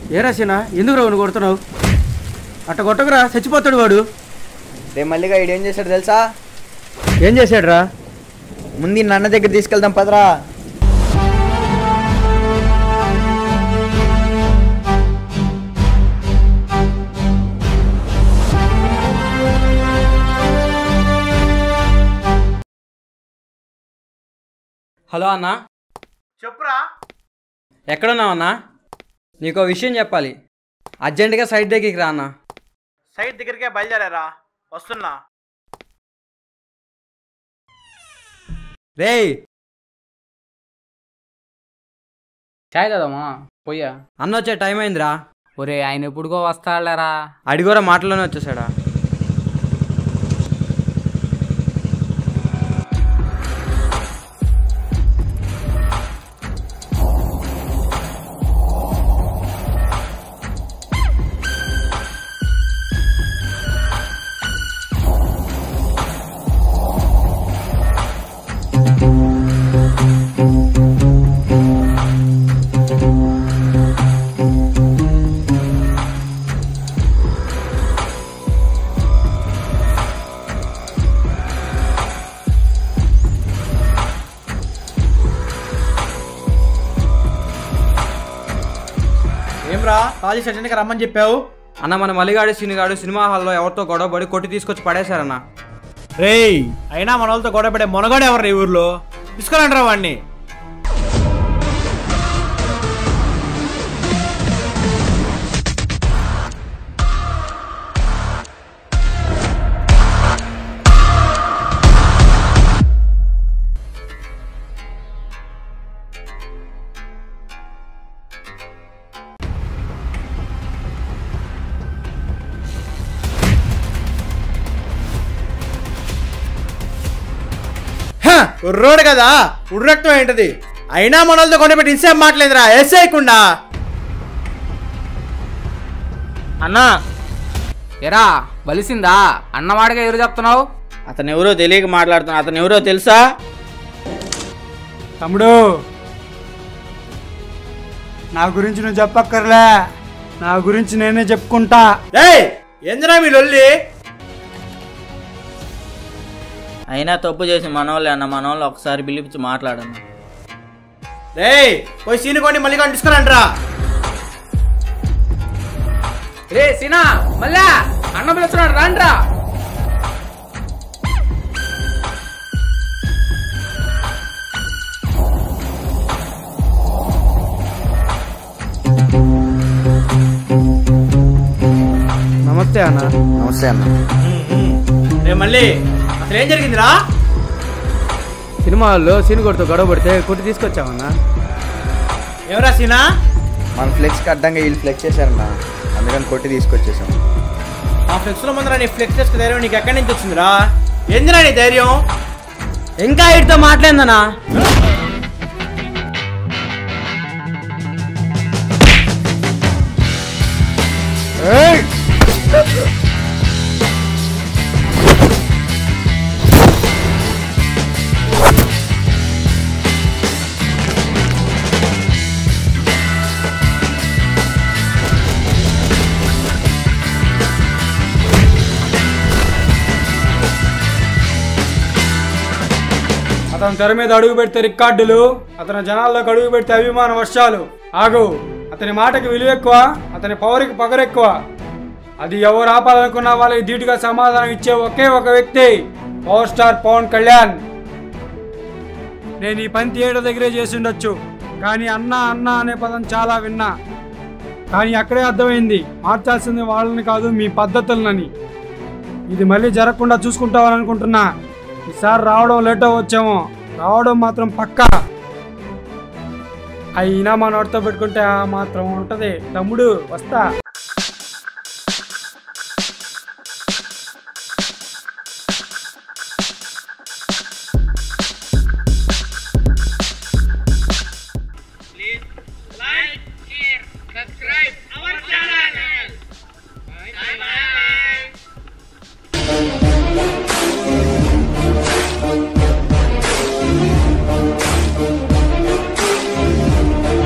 ఏ రాసినా ఎందుకు రావు కొడుతున్నావు అట్ట కొట్టకురా చచ్చిపోతాడు వాడు రే మల్లిగా ఈడు ఏం చేశాడు తెలుసా ఏం చేశాడు రా ముందు ఈ నన్న దగ్గర తీసుకెళ్దాం పదరా హలో అన్నా చెప్పురా ఎక్కడున్నావు అన్నా నీకు ఓ విషయం చెప్పాలి అర్జెంటుగా సైట్ దగ్గరికి రా అన్నా సైట్ దగ్గరికే బయలుదేరారా వస్తున్నా రేయ్ చాయ్ దాదమ్మా పోయా అన్న వచ్చే టైం అయిందిరా ఒరే ఆయన ఎప్పుడుకో వస్తాడులేరా అడిగోరా మాటలోనే వచ్చేసాడా ఏమ్రా కాలేజ్ అటెండ్కి రమ్మని చెప్పావు అన్న మన మలిగాడు సినిగాడు సినిమా హాల్లో ఎవరితో గొడవ పడి కొట్టి తీసుకొచ్చి పడేశారన్న రేయ్ అయినా మన వాళ్ళతో గొడవ పడే మొనగాడు ఎవరు ఈ ఊర్లో తీసుకురండి రా వాడిని రోడ్ కదా ఉర్రక్తం ఏంటది అయినా మనలతో కొండపెట్టి ఇన్సేపు మాట్లేదురా వేసేయకుండా అన్నా ఎరా బలిసిందా అన్నవాడిగా ఎదురు చెప్తున్నావు అతను ఎవరో తెలియక మాట్లాడుతున్నా అతను ఎవరో తెలుసా తమ్ముడు నా గురించి నువ్వు చెప్పక్కర్లే నా గురించి నేనే చెప్పుకుంటా ఏందిరా మీ లొల్లి అయినా తప్పు చేసి మనోళ్ళే అన్న మనోళ్ళు ఒకసారి పిలిపించి మాట్లాడను రేయ్ పోయి సీని కొన్ని మళ్ళీ తీసుకురండిరా రే సినా మళ్ళా అన్న పిలుస్తున్నాడు రాండ్రా నమస్తే అన్న నమస్తే అన్న రే మళ్ళీ అసలు ఏం జరిగిందిరా సినిమా హాల్లో సీన్ కొడుతూ గొడవ పడితే కొట్టి తీసుకొచ్చామన్నా ఎవరా సీనా మన ఫ్లెక్స్కి అడ్డంగా వీళ్ళు ఫ్లెక్స్ చేశారన్న అందుకని కొట్టి తీసుకొచ్చేసాం ఆ ఫ్లెక్స్ లో ముందర నీ ఫ్లెక్స్ చేసుకు ధైర్యం నీకు ఎక్కడి నుంచి వచ్చిందిరా ఏందిరా నీ ధైర్యం ఇంకా వీటితో మాట్లాడిందన్నా అతను తెర మీద అడుగు పెడితే రికార్డులు అతని జనాల్లోకి అడుగు పెడితే అభిమాన వర్షాలు ఆగు అతని మాటకి విలువ ఎక్కువ అతని పవర్కి పగరెక్కువ అది ఎవరు ఆపాలనుకున్న వాళ్ళకి ధీటుగా సమాధానం ఇచ్చే ఒకే ఒక వ్యక్తి పవర్ స్టార్ పవన్ కళ్యాణ్ నేను ఈ పని థియేటర్ దగ్గరే చేసి ఉండొచ్చు కానీ అన్న అన్న అనే పదం చాలా విన్నా కానీ అక్కడే అర్థమైంది మార్చాల్సింది వాళ్ళని కాదు మీ పద్ధతులనని ఇది మళ్ళీ జరగకుండా చూసుకుంటామని అనుకుంటున్నా ఈసారి రావడం లేట్ అవ్వచ్చేమో రావడం మాత్రం పక్కా అయినా మా నోటితో పెట్టుకుంటే ఆ మాత్రం ఉంటది తమ్ముడు వస్తా like, share, subscribe.